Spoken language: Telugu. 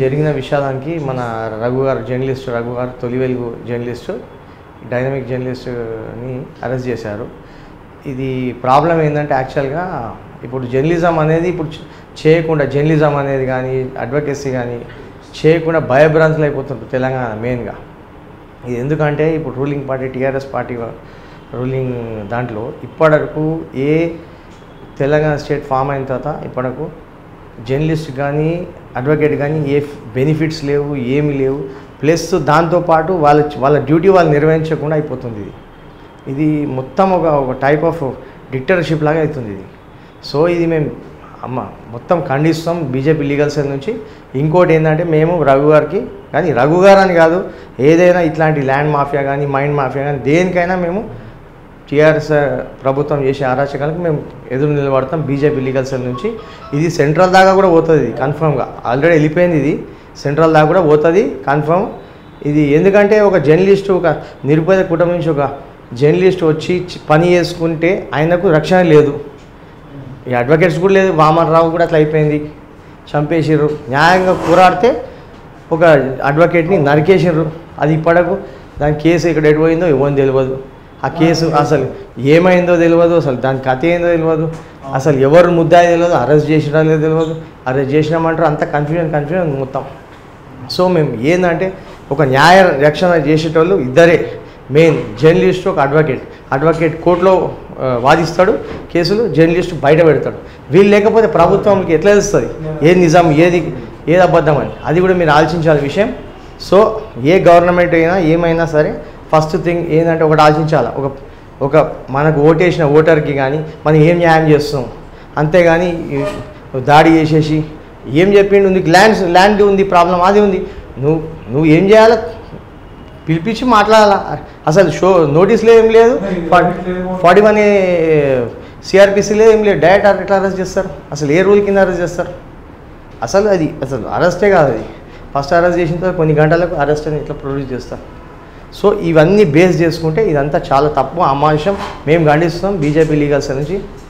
జరిగిన విషాదానికి మన రఘు గారు జర్నలిస్ట్ రఘు గారు తొలి వెలుగు జర్నలిస్టు డైనమిక్ జర్నలిస్ట్ని అరెస్ట్ చేశారు ఇది ప్రాబ్లం ఏంటంటే యాక్చువల్గా ఇప్పుడు జర్నలిజం అనేది ఇప్పుడు చే- చేయకుండా జర్నలిజం అనేది కానీ అడ్వకేసీ కానీ చేయకుండా భయభ్రాంతులు అయిపోతుంటారు తెలంగాణ మెయిన్గా ఇది ఎందుకంటే ఇప్పుడు ruling party TRS party ruling దాంట్లో ఇప్పటివరకు ఏ తెలంగాణ స్టేట్ ఫామ్ అయిన తర్వాత ఇప్పటివరకు జర్నలిస్ట్ కానీ అడ్వకేట్ కానీ ఏ బెనిఫిట్స్ లేవు ఏమి లేవు ప్లస్ దాంతోపాటు వాళ్ళ వాళ్ళ డ్యూటీ వాళ్ళు నిర్వహించకుండా అయిపోతుంది ఇది ఇది మొత్తం ఒక ఒక టైప్ ఆఫ్ డిక్టర్షిప్ లాగా అవుతుంది ఇది సో ఇది మేము అమ్మ మొత్తం ఖండిస్తాం బీజేపీ లీగల్ సెల్ నుంచి ఇంకోటి ఏంటంటే మేము రఘు గారికి కానీ రఘు గారు అని కాదు ఏదైనా ఇట్లాంటి ల్యాండ్ మాఫియా కానీ మైండ్ మాఫియా కానీ దేనికైనా మేము టీఆర్ఎస్ ప్రభుత్వం చేసే అరాచకాలకు మేము ఎదురు నిలబడతాం బీజేపీ లీగల్ సెల్ నుంచి ఇది సెంట్రల్ దాకా కూడా పోతుంది ఇది కన్ఫర్మ్గా ఆల్రెడీ వెళ్ళిపోయింది ఇది సెంట్రల్ దాకా కూడా పోతుంది కన్ఫర్మ్ ఇది ఎందుకంటే ఒక జర్నలిస్ట్ ఒక నిరుపేద కుటుంబం నుంచి ఒక జర్నలిస్ట్ వచ్చి చి- పని చేసుకుంటే ఆయనకు రక్షణ లేదు ఈ అడ్వకేట్స్ కూడా లేదు వామన్ రావు కూడా అట్లా అయిపోయింది చంపేసిర్రు న్యాయంగా పోరాడితే ఒక అడ్వకేట్ని నరికేసిర్రు అది ఇప్పటికు దాని కేసు ఇక్కడ ఎటు పోయిందో ఇవ్వని తెలియదు ఆ కేసు అసలు ఏమైందో తెలియదు అసలు దాని కథ ఏందో తెలియదు అసలు ఎవరు ముద్దాయి తెలియదు అరెస్ట్ చేసినా లేదో తెలియదు అరెస్ట్ చేసినామంటారు అంత కన్ఫ్యూజన్ కన్ఫ్యూజన్ మొత్తం సో మేము ఏంటంటే ఒక న్యాయ రక్షణ చేసేటోళ్ళు ఇద్దరే మెయిన్ జర్నలిస్ట్ ఒక అడ్వకేట్ అడ్వకేట్ కోర్టులో ఆ, వాదిస్తాడు కేసులు జర్నలిస్ట్ బయట పెడతాడు వీళ్ళు లేకపోతే ప్రభుత్వంకి ఎట్లా తెలుస్తుంది ఏది నిజం ఏది ఏది అబద్ధం అని అది కూడా మీరు ఆలోచించాలి విషయం సో ఏ గవర్నమెంట్ అయినా ఏమైనా సరే ఫస్ట్ థింగ్ ఏంటంటే ఒకటి ఆలోచించాలి ఒక ఒక మనకు ఓటేసిన ఓటర్కి కానీ మనం ఏం న్యాయం చేస్తున్నాం అంతేగాని ఈ దాడి చేసేసి ఏం చెప్పిండు నీకు ల్యాండ్ ల్యాండ్ ఉంది ప్రాబ్లం అది ఉంది నువ్వు నువ్వు ఏం చేయాలి పిలిపించి మాట్లాడాలా అసలు షో నోటీస్లో ఏం లేదు ఫార్టీ వన్ సిఆర్పిసిలో ఏం లేదు డైరెక్ట్ ఎట్లా అరెస్ట్ చేస్తారు అసలు ఏ రూల్ కింద అరెస్ట్ చేస్తారు అసలు అది అసలు అరెస్టే కాదు అది ఫస్ట్ అరెస్ట్ చేసిన తర్వాత కొన్ని గంటలకు అరెస్ట్ అని ఇట్లా ప్రొడ్యూస్ చేస్తారు సో ఇవన్నీ బేస్ చేసుకుంటే ఇదంతా చాలా తప్పు అమానుషం మేము ఖండిస్తున్నాం బీజేపీ లీగల్స్ నుంచి